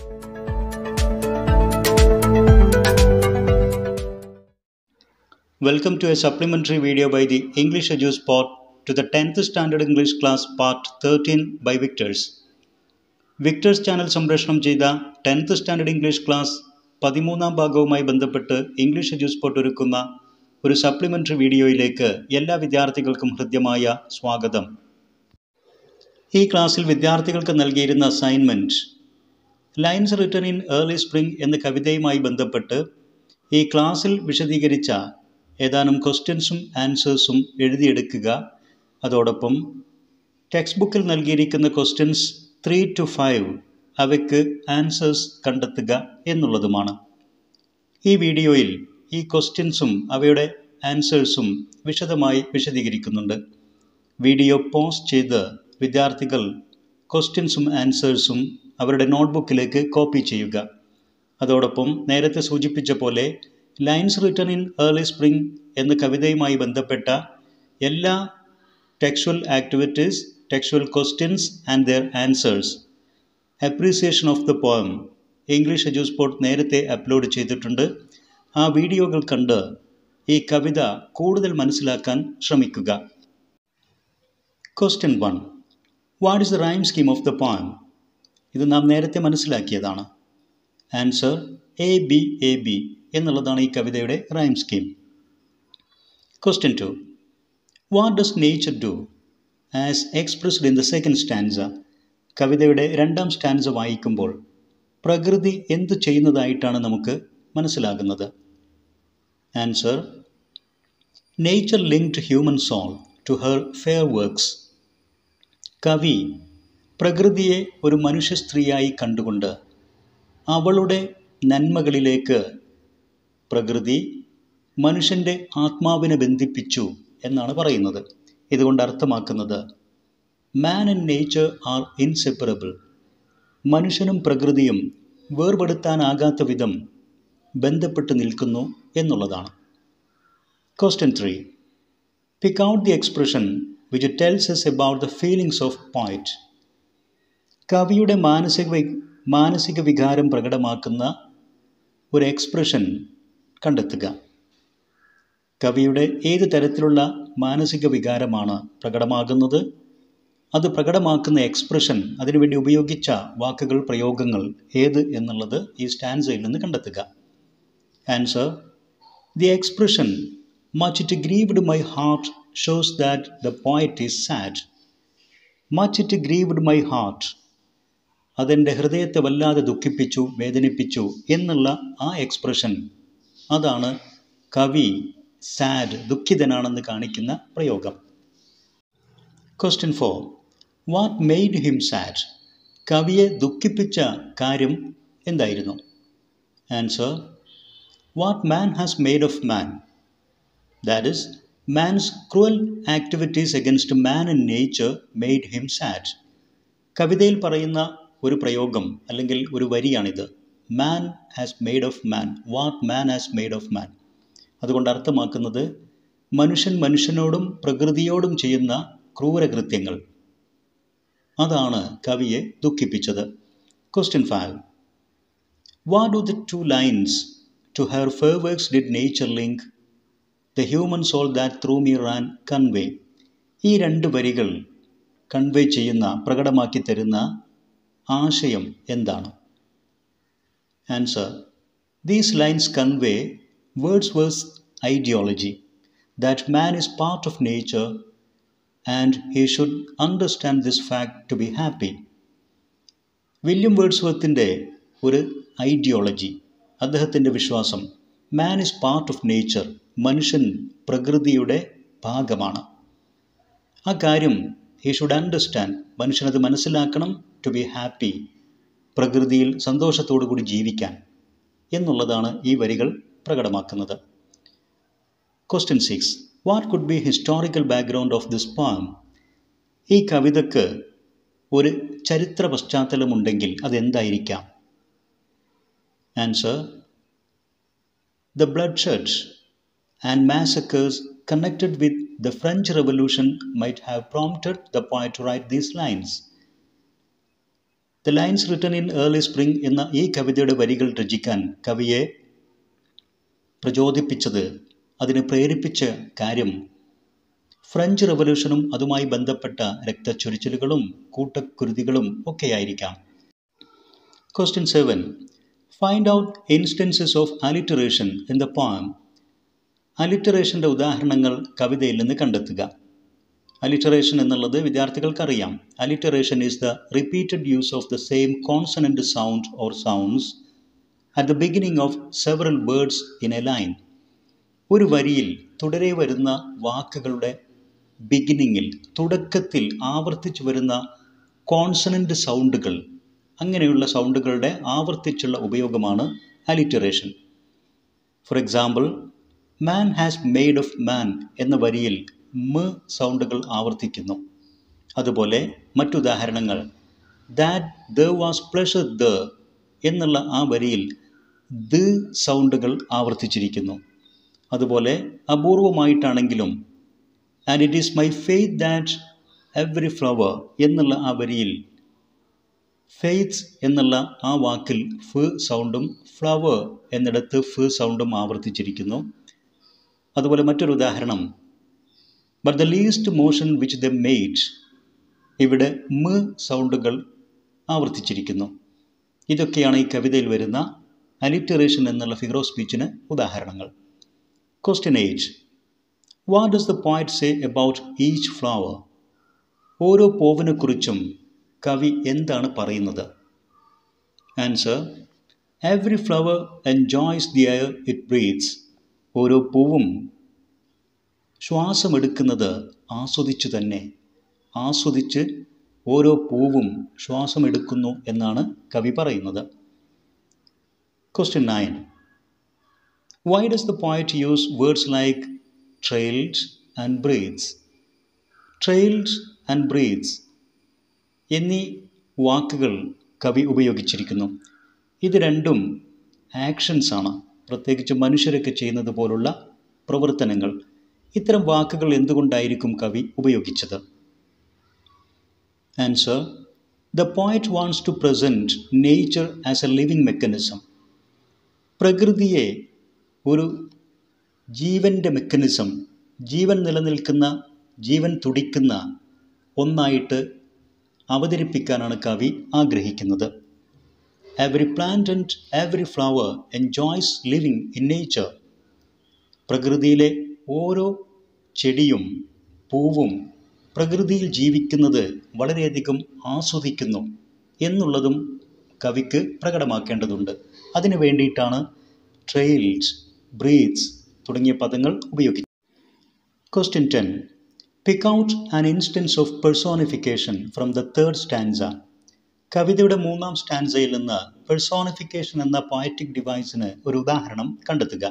Welcome to a supplementary video by the English EduSpot to the 10th Standard English Class Part 13 by Victors. Victors channel സംപ്രേഷണം ചെയ്ത tenth standard English class പതിമൂന്നാം ഭാഗവുമായി ബന്ധപ്പെട്ട് English എഡ്യൂസ്പോട്ട് ഒരുക്കുന്ന ഒരു supplementary വീഡിയോയിലേക്ക് എല്ലാ വിദ്യാർത്ഥികൾക്കും ഹൃദ്യമായ സ്വാഗതം ഈ ക്ലാസ്സിൽ വിദ്യാർത്ഥികൾക്ക് നൽകിയിരുന്ന assignment lines written in early spring എന്ന കവിതയുമായി ബന്ധപ്പെട്ട് ഈ ക്ലാസ്സിൽ വിശദീകരിച്ച ഏതാനും ക്വസ്റ്റ്യൻസും ആൻസേഴ്സും എഴുതിയെടുക്കുക അതോടൊപ്പം ടെക്സ്റ്റ് ബുക്കിൽ നൽകിയിരിക്കുന്ന ക്വസ്റ്റ്യൻസ് ത്രീ ടു ഫൈവ് അവയ്ക്ക് ആൻസേഴ്സ് കണ്ടെത്തുക എന്നുള്ളതുമാണ് ഈ വീഡിയോയിൽ ഈ ക്വസ്റ്റ്യൻസും അവയുടെ ആൻസേഴ്സും വിശദമായി വിശദീകരിക്കുന്നുണ്ട് വീഡിയോ പോസ് ചെയ്ത് വിദ്യാർത്ഥികൾ ക്വസ്റ്റ്യൻസും ആൻസേഴ്സും അവരുടെ നോട്ട്ബുക്കിലേക്ക് കോപ്പി ചെയ്യുക അതോടൊപ്പം നേരത്തെ സൂചിപ്പിച്ച പോലെ lines written in early spring എന്ന കവിതയുമായി ബന്ധപ്പെട്ട എല്ലാ textual activities textual questions and their answers appreciation of the poem English എജുസ്പോർട്ട് നേരത്തെ അപ്ലോഡ് ചെയ്തിട്ടുണ്ട് ആ വീഡിയോകൾ കണ്ട് ഈ കവിത കൂടുതൽ മനസ്സിലാക്കാൻ ശ്രമിക്കുക question one what is the rhyme scheme of the poem ഇത് നാം നേരത്തെ മനസ്സിലാക്കിയതാണ് answer A B A B എന്നുള്ളതാണ് ഈ കവിതയുടെ rhyme scheme question two what does nature do as expressed in the second stanza കവിതയുടെ രണ്ടാം സ്റ്റാൻസ വായിക്കുമ്പോൾ പ്രകൃതി എന്ത് ചെയ്യുന്നതായിട്ടാണ് നമുക്ക് മനസ്സിലാകുന്നത് answer nature linked human soul to her fair works കവി പ്രകൃതിയെ ഒരു മനുഷ്യ സ്ത്രീയായി കണ്ടുകൊണ്ട് അവളുടെ നന്മകളിലേക്ക് പ്രകൃതി മനുഷ്യൻ്റെ ആത്മാവിനെ ബന്ധിപ്പിച്ചു എന്നാണ് പറയുന്നത് ഇതുകൊണ്ട് അർത്ഥമാക്കുന്നത് man and nature are inseparable മനുഷ്യനും പ്രകൃതിയും വേർപെടുത്താനാകാത്ത വിധം ബന്ധപ്പെട്ട് നിൽക്കുന്നു എന്നുള്ളതാണ് question three pick out the expression which tells us about the feelings of poet കവിയുടെ മാനസിക മാനസിക വികാരം പ്രകടമാക്കുന്ന ഒരു എക്സ്പ്രഷൻ കണ്ടെത്തുക കവിയുടെ ഏത് തരത്തിലുള്ള മാനസിക വികാരമാണ് പ്രകടമാകുന്നത് അത് പ്രകടമാക്കുന്ന എക്സ്പ്രഷൻ അതിനുവേണ്ടി ഉപയോഗിച്ച വാക്കുകൾ പ്രയോഗങ്ങൾ ഏത് എന്നുള്ളത് ഈ സ്റ്റാൻസയിൽ നിന്ന് കണ്ടെത്തുക answer the expression much it grieved my heart shows that the poet is sad much it grieved my heart അതെൻ്റെ ഹൃദയത്തെ വല്ലാതെ ദുഃഖിപ്പിച്ചു വേദനിപ്പിച്ചു എന്നുള്ള ആ എക്സ്പ്രഷൻ അതാണ് കവി സാഡ് ദുഃഖിതനാണെന്ന് കാണിക്കുന്ന പ്രയോഗം question four what made him sad കവിയെ ദുഃഖിപ്പിച്ച കാര്യം എന്തായിരുന്നു answer what man has made of man that is man's cruel activities against man and nature made him sad കവിതയിൽ പറയുന്ന ഒരു പ്രയോഗം അല്ലെങ്കിൽ ഒരു വരിയാണിത് man has made of man what man has made of man അതുകൊണ്ട് അർത്ഥമാക്കുന്നത് മനുഷ്യൻ മനുഷ്യനോടും പ്രകൃതിയോടും ചെയ്യുന്ന ക്രൂരകൃത്യങ്ങൾ അതാണ് കവിയെ ദുഃഖിപ്പിച്ചത് question five what do the two lines to her favours did nature link the human soul that through me ran convey ഈ രണ്ട് വരികൾ കൺവേ ചെയ്യുന്ന പ്രകടമാക്കി തരുന്ന ആശയം എന്താണ് answer these lines convey Wordsworth's ideology that man is part of nature and he should understand this fact to be happy William വേർഡ്സ്വർത്തിൻ്റെ ഒരു ഐഡിയോളജി അദ്ദേഹത്തിൻ്റെ വിശ്വാസം man is part of nature മനുഷ്യൻ പ്രകൃതിയുടെ ഭാഗമാണ് ആ കാര്യം ഹി ഷുഡ് അണ്ടർസ്റ്റാൻഡ് മനുഷ്യനത് മനസ്സിലാക്കണം ടു ബി ഹാപ്പി പ്രകൃതിയിൽ സന്തോഷത്തോടു കൂടി ജീവിക്കാൻ എന്നുള്ളതാണ് ഈ വരികൾ പ്രകടമാക്കുന്നത് question six what could be historical background of this poem ഈ കവിതയ്ക്ക് ഒരു ചരിത്ര പശ്ചാത്തലമുണ്ടെങ്കിൽ അതെന്തായിരിക്കാം answer the bloodshed and massacres connected with the French Revolution might have prompted the poet to write these lines. The lines written in early spring എന്ന ഈ കവിതയുടെ വരികൾ രചിക്കാൻ കവിയെ പ്രചോദിപ്പിച്ചത് അതിനെ പ്രേരിപ്പിച്ച കാര്യം ഫ്രഞ്ച് റവല്യൂഷനും അതുമായി ബന്ധപ്പെട്ട രക്തച്ചൊരിച്ചിലുകളും കൂട്ടക്കുരുതികളും ഒക്കെയായിരിക്കാം question seven find out instances of alliteration in the poem അലിറ്ററേഷൻ്റെ ഉദാഹരണങ്ങൾ കവിതയിൽ നിന്ന് കണ്ടെത്തുക അലിറ്ററേഷൻ എന്നുള്ളത് വിദ്യാർത്ഥികൾക്കറിയാം alliteration is the repeated use of the same consonant sound or sounds at the beginning of several words in a line ഒരു വരിയിൽ തുടരെ വരുന്ന വാക്കുകളുടെ ബിഗിനിങ്ങിൽ തുടക്കത്തിൽ ആവർത്തിച്ചു വരുന്ന കോൺസണൻറ്റ് സൗണ്ടുകൾ അങ്ങനെയുള്ള സൗണ്ടുകളുടെ ആവർത്തിച്ചുള്ള ഉപയോഗമാണ് alliteration for example man has made of man എന്ന വരിയിൽ മ സൗണ്ടുകൾ ആവർത്തിക്കുന്നു അതുപോലെ മറ്റുദാഹരണങ്ങൾ that there was pleasure there എന്നുള്ള ആ വരിയിൽ ദ സൗണ്ടുകൾ ആവർത്തിച്ചിരിക്കുന്നു അതുപോലെ അപൂർവമായിട്ടാണെങ്കിലും and it is my faith that every flower എന്നുള്ള ആ വരിയിൽ ഫെയ്ത്ത് എന്നുള്ള ആ വാക്കിൽ ഫ് സൗണ്ടും ഫ്ലവർ എന്നിടത്ത് ഫ് സൗണ്ടും ആവർത്തിച്ചിരിക്കുന്നു അതുപോലെ മറ്റൊരു ഉദാഹരണം but the least motion which the made ഇവിടെ മ സൗണ്ടുകൾ ആവർത്തിച്ചിരിക്കുന്നു ഇതൊക്കെയാണ് ഈ കവിതയിൽ വരുന്ന അലിറ്ററേഷൻ എന്നുള്ള ഫിഗർ ഓഫ് സ്പീച്ചിന് ഉദാഹരണങ്ങൾ question eight what does the poet say about each flower ഓരോ പൂവിനെക്കുറിച്ചും കവി എന്താണ് പറയുന്നത് answer every flower enjoys the air it breathes ഓരോ പൂവും ശ്വാസമെടുക്കുന്നത് ആസ്വദിച്ചു തന്നെ ആസ്വദിച്ച് ഓരോ പൂവും ശ്വാസമെടുക്കുന്നു എന്നാണ് കവി പറയുന്നത് question nine why does the poet use words like trailed and breathes trailed and breathes എന്നീ വാക്കുകൾ കവി ഉപയോഗിച്ചിരിക്കുന്നു ഇത് രണ്ടും ആക്ഷൻസ് ആണ് പ്രത്യേകിച്ച് മനുഷ്യരൊക്കെ ചെയ്യുന്നത് പോലുള്ള പ്രവർത്തനങ്ങൾ ഇത്തരം വാക്കുകൾ എന്തുകൊണ്ടായിരിക്കും കവി ഉപയോഗിച്ചത് answer the poet wants to present nature as a living mechanism പ്രകൃതിയെ ഒരു ജീവൻ്റെ മെക്കാനിസം ജീവൻ നിലനിൽക്കുന്ന ജീവൻ തുടിക്കുന്ന ഒന്നായിട്ട് അവതരിപ്പിക്കാനാണ് കവി ആഗ്രഹിക്കുന്നത് every plant and every flower enjoys living in nature പ്രകൃതിയിലെ ഓരോ ചെടിയും പൂവും പ്രകൃതിയിൽ ജീവിക്കുന്നത് വളരെയധികം ആസ്വദിക്കുന്നു എന്നുള്ളതും കവിക്ക് പ്രകടമാക്കേണ്ടതുണ്ട് അതിനു വേണ്ടിയിട്ടാണ് ട്രെയിൽസ് ബ്രീത്ത്സ് തുടങ്ങിയ പദങ്ങൾ ഉപയോഗിക്കുന്നത് question ten pick out an instance of personification from the third stanza കവിതയുടെ മൂന്നാം സ്റ്റാൻസയിൽ നിന്ന് പെർസോണിഫിക്കേഷൻ എന്ന പോയറ്റിക് ഡിവൈസിന് ഒരു ഉദാഹരണം കണ്ടെത്തുക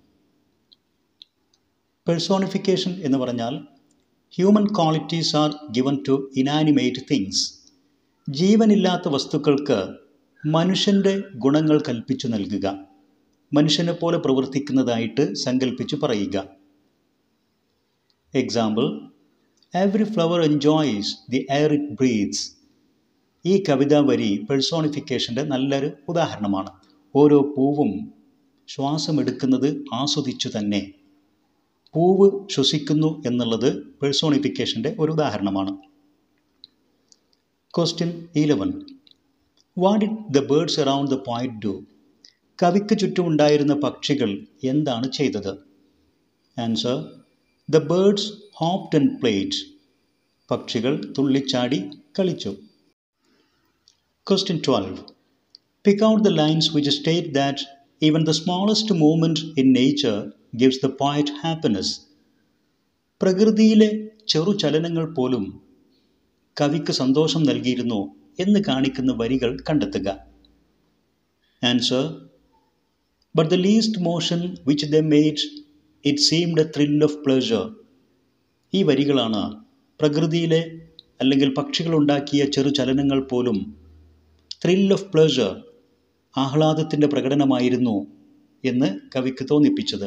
പെർസോണിഫിക്കേഷൻ എന്ന് പറഞ്ഞാൽ human qualities are given to inanimate things ജീവനില്ലാത്ത വസ്തുക്കൾക്ക് മനുഷ്യൻ്റെ ഗുണങ്ങൾ കൽപ്പിച്ചു നൽകുക മനുഷ്യനെ പോലെ പ്രവർത്തിക്കുന്നതായിട്ട് സങ്കല്പിച്ച് പറയുക example every flower enjoys the air it breathes ഈ കവിതാ വരി പെഴ്സോണിഫിക്കേഷൻ്റെ നല്ലൊരു ഉദാഹരണമാണ് ഓരോ പൂവും ശ്വാസമെടുക്കുന്നത് ആസ്വദിച്ചു തന്നെ പൂവ് ശ്വസിക്കുന്നു എന്നുള്ളത് പെഴ്സോണിഫിക്കേഷൻ്റെ ഒരു ഉദാഹരണമാണ് question eleven what did the birds around the പോയിന്റ് ഡു കവിക്ക് ചുറ്റുമുണ്ടായിരുന്ന പക്ഷികൾ എന്താണ് ചെയ്തത് answer the birds hopped and played പക്ഷികൾ തുള്ളിച്ചാടി കളിച്ചു question twelve pick out the lines which state that even the smallest movement in nature gives the poet happiness പ്രകൃതിയിലെ ചെറു ചലനങ്ങൾ പോലും കവിക്ക് സന്തോഷം നൽകിയിരുന്നു എന്ന് കാണിക്കുന്ന വരികൾ കണ്ടെത്തുക answer but the least motion which the made it seemed a thrill of pleasure ഈ വരികളാണ് പ്രകൃതിയിലെ അല്ലെങ്കിൽ പക്ഷികളുണ്ടാക്കിയ ചെറു ചലനങ്ങൾ പോലും ത്രിൽ ഓഫ് പ്ലഷർ ആഹ്ലാദത്തിൻ്റെ പ്രകടനമായിരുന്നു എന്ന് കവിക്ക് തോന്നിപ്പിച്ചത്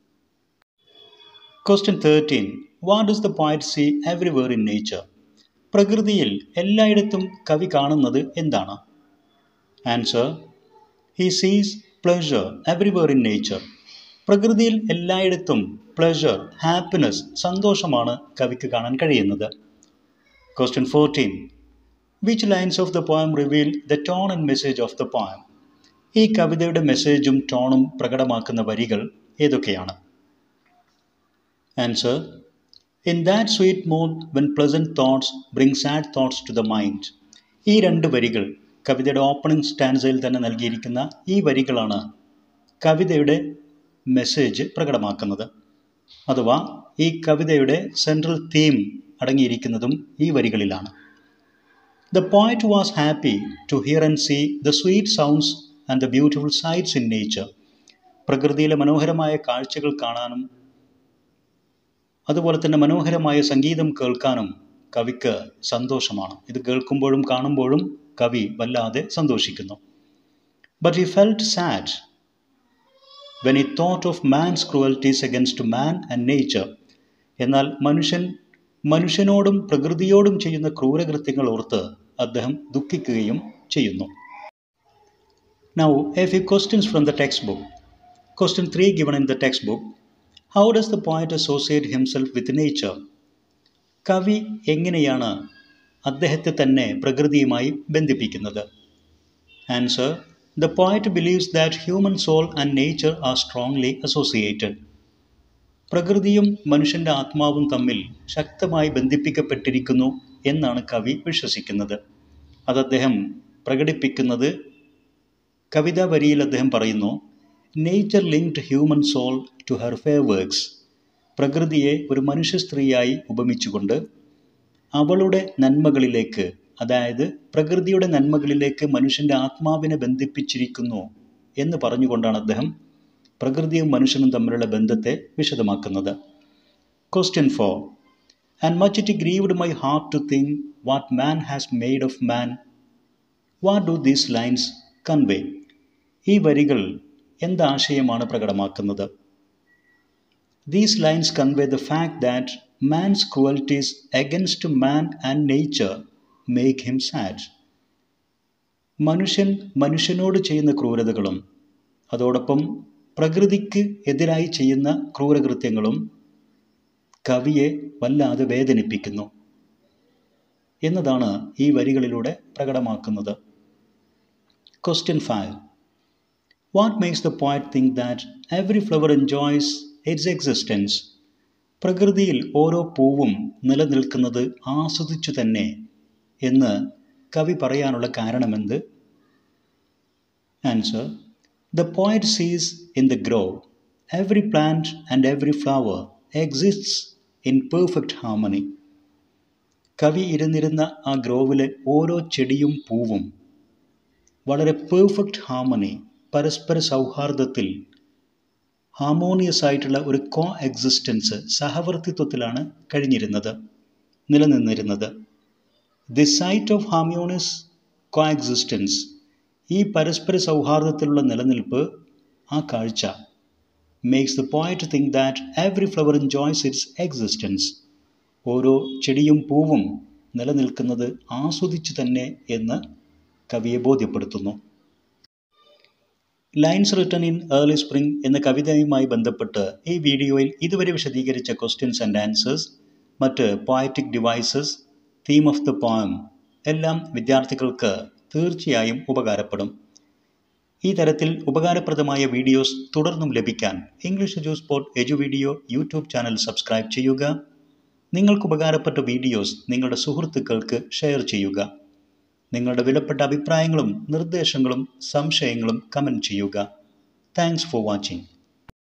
question thirteen what is the poet see everywhere in nature പ്രകൃതിയിൽ എല്ലായിടത്തും കവി കാണുന്നത് എന്താണ് answer he sees pleasure everywhere in nature പ്രകൃതിയിൽ എല്ലായിടത്തും പ്ലഷർ ഹാപ്പിനെസ് സന്തോഷമാണ് കവിക്ക് കാണാൻ കഴിയുന്നത് question fourteen which lines of the poem reveal the tone and message of the poem ഈ കവിതയുടെ മെസ്സേജും ടോണും പ്രകടമാക്കുന്ന വരികൾ ഏതൊക്കെയാണ് answer in that sweet mood when pleasant thoughts bring sad thoughts to the mind ഈ രണ്ട് വരികൾ കവിതയുടെ ഓപ്പണിംഗ് സ്റ്റാൻസയിൽ തന്നെ നൽകിയിരിക്കുന്ന ഈ വരികളാണ് കവിതയുടെ മെസ്സേജ് പ്രകടമാക്കുന്നത് അഥവാ ഈ കവിതയുടെ സെൻട്രൽ തീം അടങ്ങിയിരിക്കുന്നതും ഈ വരികളിലാണ് the poet was happy to hear and see the sweet sounds and the beautiful sights in nature പ്രകൃതിയിലെ മനോഹരമായ കാഴ്ചകൾ കാണാനും അതുപോലെ തന്നെ മനോഹരമായ സംഗീതം കേൾക്കാനും കവിക്ക് സന്തോഷമാണ് ഇത് കേൾക്കുമ്പോഴും കാണുമ്പോഴും കവി വല്ലാതെ സന്തോഷിക്കുന്നു but he felt sad when ഈ thought of man's cruelties against man and nature എന്നാൽ മനുഷ്യൻ മനുഷ്യനോടും പ്രകൃതിയോടും ചെയ്യുന്ന ക്രൂരകൃത്യങ്ങൾ ഓർത്ത് അദ്ദേഹം ദുഃഖിക്കുകയും ചെയ്യുന്നു now a few questions from the textbook question three given in the textbook how does the point associate himself with nature കവി എങ്ങനെയാണ് അദ്ദേഹത്തെ തന്നെ പ്രകൃതിയുമായി ബന്ധിപ്പിക്കുന്നത് answer the poet believes that human soul and nature are strongly associated പ്രകൃതിയും മനുഷ്യൻ്റെ ആത്മാവും തമ്മിൽ ശക്തമായി ബന്ധിപ്പിക്കപ്പെട്ടിരിക്കുന്നു എന്നാണ് കവി വിശ്വസിക്കുന്നത് അത് അദ്ദേഹം പ്രകടിപ്പിക്കുന്നത് കവിതാ വരിയിൽ അദ്ദേഹം പറയുന്നു nature linked human soul to her favours പ്രകൃതിയെ ഒരു മനുഷ്യ സ്ത്രീയായി ഉപമിച്ചുകൊണ്ട് അവളുടെ നന്മകളിലേക്ക് അതായത് പ്രകൃതിയുടെ നന്മകളിലേക്ക് മനുഷ്യൻ്റെ ആത്മാവിനെ ബന്ധിപ്പിച്ചിരിക്കുന്നു എന്ന് പറഞ്ഞുകൊണ്ടാണ് അദ്ദേഹം പ്രകൃതിയും മനുഷ്യനും തമ്മിലുള്ള ബന്ധത്തെ വിശദമാക്കുന്നത് question four and much it grieved my heart to think what man has made of man what do these lines convey ഈ വരികൾ എന്താശയമാണ് പ്രകടമാക്കുന്നത് these lines convey the fact that man's cruelties against man and nature make him sad മനുഷ്യൻ മനുഷ്യനോട് ചെയ്യുന്ന ക്രൂരതകളും അതോടൊപ്പം പ്രകൃതിക്ക് എതിരായി ചെയ്യുന്ന ക്രൂരകൃത്യങ്ങളും കവിയെ വല്ലാതെ വേദനിപ്പിക്കുന്നു എന്നതാണ് ഈ വരികളിലൂടെ പ്രകടമാക്കുന്നത് question five what makes the poet think that every flower enjoys its existence പ്രകൃതിയിൽ ഓരോ പൂവും നിലനിൽക്കുന്നത് ആസ്വദിച്ചു തന്നെ എന്ന് കവി പറയാനുള്ള കാരണമെന്ത് answer the poet sees in the grove every plant and every flower exists in perfect harmony കവി ഇരുന്നിരുന്ന ആ ഗ്രോവിലെ ഓരോ ചെടിയും പൂവും വളരെ പെർഫെക്റ്റ് ഹാർമണി പരസ്പര സൗഹാർദ്ദത്തിൽ ഹാർമോണിയസ് ആയിട്ടുള്ള ഒരു കോ എക്സിസ്റ്റൻസ് സഹവർത്തിത്വത്തിലാണ് കഴിഞ്ഞിരുന്നത് നിലനിന്നിരുന്നത് the sight of harmonious coexistence ഈ പരസ്പര സൗഹാർദ്ദത്തിലുള്ള നിലനിൽപ്പ് ആ കാഴ്ച makes the poet think that every flower enjoys its existence ഓരോ ചെടിയും പൂവും നിലനിൽക്കുന്നത് ആസ്വദിച്ചു തന്നെ എന്ന് കവിയെ ബോധ്യപ്പെടുത്തുന്നു lines written in early spring എന്ന കവിതയുമായി ബന്ധപ്പെട്ട് ഈ വീഡിയോയിൽ ഇതുവരെ വിശദീകരിച്ച ക്വസ്റ്റ്യൻസ് ആൻഡ് ആൻസേഴ്സ് മറ്റ് poetic devices theme of the poem എല്ലാം വിദ്യാർത്ഥികൾക്ക് തീർച്ചയായും ഉപകാരപ്പെടും ഈ തരത്തിൽ ഉപകാരപ്രദമായ വീഡിയോസ് തുടർന്നും ലഭിക്കാൻ English Edu Spot Edu Video YouTube channel subscribe ചെയ്യുക നിങ്ങൾക്ക് ഉപകാരപ്പെട്ട വീഡിയോസ് നിങ്ങളുടെ സുഹൃത്തുക്കൾക്ക് ഷെയർ ചെയ്യുക നിങ്ങളുടെ വിലപ്പെട്ട അഭിപ്രായങ്ങളും നിർദ്ദേശങ്ങളും സംശയങ്ങളും കമൻറ്റ് ചെയ്യുക താങ്ക്സ് ഫോർ വാച്ചിങ്